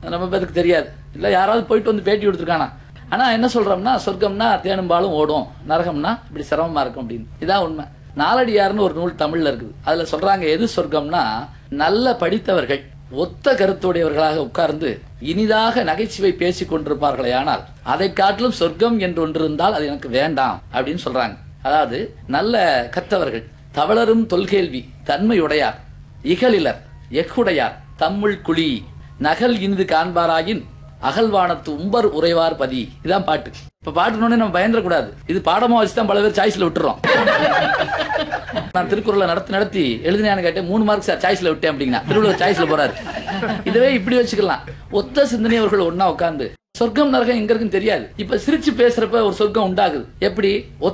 நம்ம பேருக்கு தெரியாது இல்லை யாராவது போயிட்டு வந்து பேட்டி கொடுத்துருக்கானா ஆனா என்ன சொல்றோம்னா சொர்க்கம்னா தேனும்பாலும் ஓடும் நரகம்னா இப்படி சிரமமா இருக்கும் அப்படின்னு இதான் உண்மை நாலடியார்னு ஒரு நூல் தமிழ்ல இருக்குது அதுல சொல்றாங்க எது சொர்க்கம்னா நல்ல படித்தவர்கள் ஒத்த கருத்துடையவர்களாக உட்கார்ந்து இனிதாக நகைச்சுவை பேசிக் கொண்டிருப்பார்களே ஆனால் அதை காட்டிலும் சொர்க்கம் என்று ஒன்று இருந்தால் அது எனக்கு வேண்டாம் அப்படின்னு சொல்றாங்க அதாவது நல்ல கற்றவர்கள் தவளரும் தொல்கேள்வி தன்மையுடையார் இகலிலர் எஃகுடையார் தம்முள் குழி நகல் இனிது காண்பாராயின் அகல்வானத்து உம்பர் உறைவார் பதி இதான் பாட்டு இப்ப பாட்டுனோடனே நம்ம பயந்துடக்கூடாது இது பாடமா வச்சு தான் பல பேர் சாய்ஸ்ல விட்டுறோம் நான் திருக்குறளை நடத்தி நடத்தி எழுதினான்னு கேட்டேன் மூணு மார்க் சார் சாய்ஸ்ல விட்டேன் அப்படிங்கன்னா திருவள்ளுவர் சாய்ஸ்ல போறாரு இதுவே இப்படி வச்சுக்கலாம் ஒத்த சிந்தனை அவர்கள் ஒன்னா உட்கார்ந்து சொர்க்கம் நரகம் எங்க இருக்குன்னு தெரியாது இப்ப சிரிச்சு பேசுறப்ப ஒரு சொர்க்கம் உண்டாகுது எப்படி